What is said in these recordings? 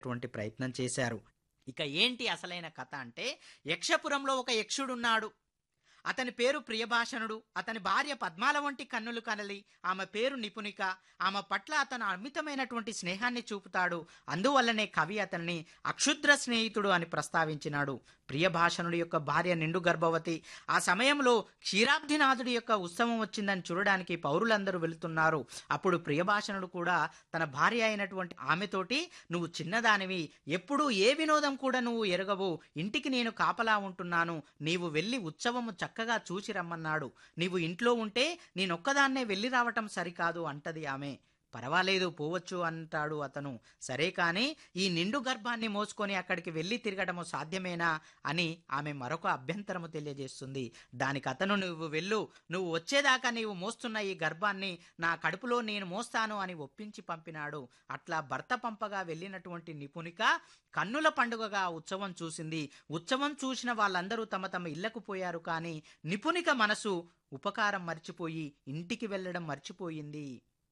అటువంటి ప్రయత్నం చేశారు ఇక ఏంటి అసలైన కథ అంటే యక్షపురంలో ఒక యక్షుడున్నాడు అతని పేరు ప్రియభాషణుడు అతని భార్య పద్మాల వంటి కన్నులు కనలి ఆమె పేరు నిపుణిక ఆమె పట్ల అతను అమితమైనటువంటి స్నేహాన్ని చూపుతాడు అందువల్లనే కవి అతన్ని అక్షుద్ర స్నేహితుడు అని ప్రస్తావించినాడు ప్రియభాషణుడి యొక్క భార్య నిండు గర్భవతి ఆ సమయంలో క్షీరాబ్దినాథుడి యొక్క ఉత్సవం వచ్చిందని చూడడానికి పౌరులందరూ వెళుతున్నారు అప్పుడు ప్రియభాషణుడు కూడా తన భార్య అయినటువంటి ఆమెతోటి నువ్వు చిన్నదానివి ఎప్పుడూ ఏ వినోదం కూడా నువ్వు ఎరగవు ఇంటికి నేను కాపలా ఉంటున్నాను నీవు వెళ్ళి ఉత్సవము చక్కగా చూసి రమ్మన్నాడు నీవు ఇంట్లో ఉంటే నేనొక్కదాన్నే వెళ్ళి రావటం సరికాదు అంటది ఆమె పర్వాలేదు పోవచ్చు అంటాడు అతను సరే కానీ ఈ నిండు గర్భాన్ని మోసుకొని అక్కడికి వెళ్ళి తిరగడము సాధ్యమేనా అని ఆమె మరొక అభ్యంతరము తెలియజేస్తుంది దానికి అతను నువ్వు వెళ్ళు నువ్వు వచ్చేదాకా నీవు మోస్తున్న ఈ గర్భాన్ని నా కడుపులో నేను మోస్తాను అని ఒప్పించి పంపినాడు అట్లా భర్త పంపగా వెళ్ళినటువంటి నిపుణిక కన్నుల పండుగగా ఉత్సవం చూసింది ఉత్సవం చూసిన వాళ్ళందరూ తమ తమ ఇళ్లకు పోయారు కానీ నిపుణిక మనసు ఉపకారం మర్చిపోయి ఇంటికి వెళ్ళడం మర్చిపోయింది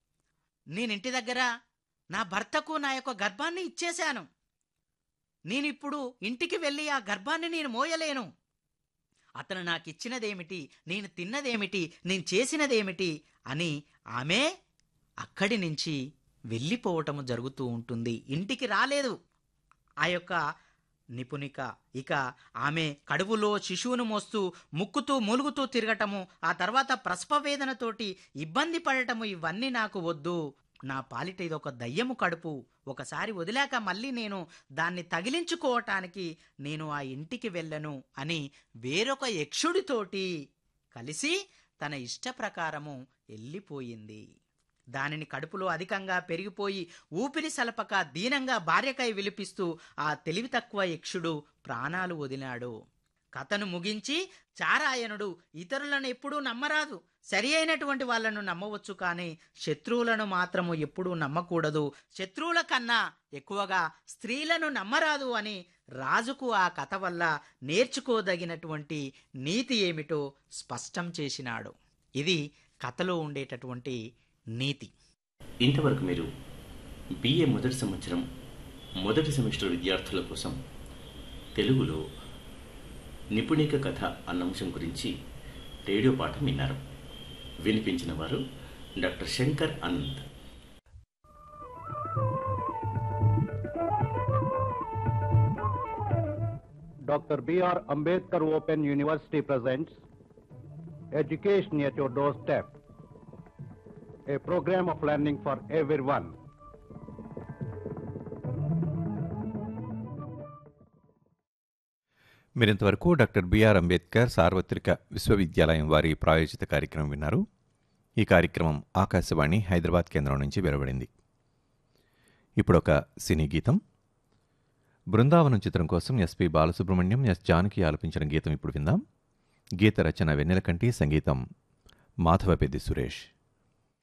నేనింటి దగ్గర నా భర్తకు నా యొక్క గర్భాన్ని ఇచ్చేశాను నేనిప్పుడు ఇంటికి వెళ్ళి ఆ గర్భాన్ని నేను మోయలేను అతను నాకు ఇచ్చినదేమిటి నేను తిన్నదేమిటి నేను చేసినదేమిటి అని ఆమె అక్కడి నుంచి వెళ్ళిపోవటము జరుగుతూ ఉంటుంది ఇంటికి రాలేదు ఆ యొక్క నిపుణిక ఇక ఆమె కడుపులో శిశువును మోస్తూ ముక్కుతూ మూలుగుతూ తిరగటము ఆ తర్వాత ప్రసవ వేదనతోటి ఇబ్బంది పడటము ఇవన్నీ నాకు వద్దు నా పాలిట ఇదొక దయ్యము కడుపు ఒకసారి వదిలాక మళ్ళీ నేను దాన్ని తగిలించుకోవటానికి నేను ఆ ఇంటికి వెళ్ళను అని వేరొక యక్షుడితోటి కలిసి తన ఇష్ట ప్రకారము వెళ్ళిపోయింది దానిని కడుపులో అధికంగా పెరిగిపోయి ఊపిరి సలపక దీనంగా భార్యకై విలిపిస్తూ ఆ తెలివి తక్కువ యక్షుడు ప్రాణాలు వదిలాడు కథను ముగించి చారాయనుడు ఇతరులను ఎప్పుడూ నమ్మరాదు సరి అయినటువంటి వాళ్ళను నమ్మవచ్చు కానీ శత్రువులను మాత్రము ఎప్పుడూ నమ్మకూడదు శత్రువుల కన్నా ఎక్కువగా స్త్రీలను నమ్మరాదు అని రాజుకు ఆ కథ వల్ల నేర్చుకోదగినటువంటి నీతి ఏమిటో స్పష్టం చేసినాడు ఇది కథలో ఉండేటటువంటి నీతి ఇంతవరకు మీరు బిఏ మొదటి సంవత్సరం మొదటి సెమిస్టర్ విద్యార్థుల కోసం తెలుగులో నిపుణిక కథ అన్న అంశం గురించి రేడియో పాఠం విన్నారు వినిపించిన వారు doctor Shankar Anant Dr. B.R. Ambedkar Open University presents Education at Your Doorstep, a program of learning for everyone. మీరింతవరకు డాక్టర్ బిఆర్ అంబేద్కర్ సార్వత్రిక విశ్వవిద్యాలయం వారి ప్రాయోజిత కార్యక్రమం విన్నారు ఈ కార్యక్రమం ఆకాశవాణి హైదరాబాద్ కేంద్రం నుంచి వెలువడింది ఇప్పుడు ఒక సినీ గీతం బృందావనం చిత్రం కోసం ఎస్పి బాలసుబ్రహ్మణ్యం ఎస్ జానకి ఆలపించిన గీతం ఇప్పుడు విందాం గీత రచన వెన్నెలకంటి సంగీతం మాధవపెద్ది సురేష్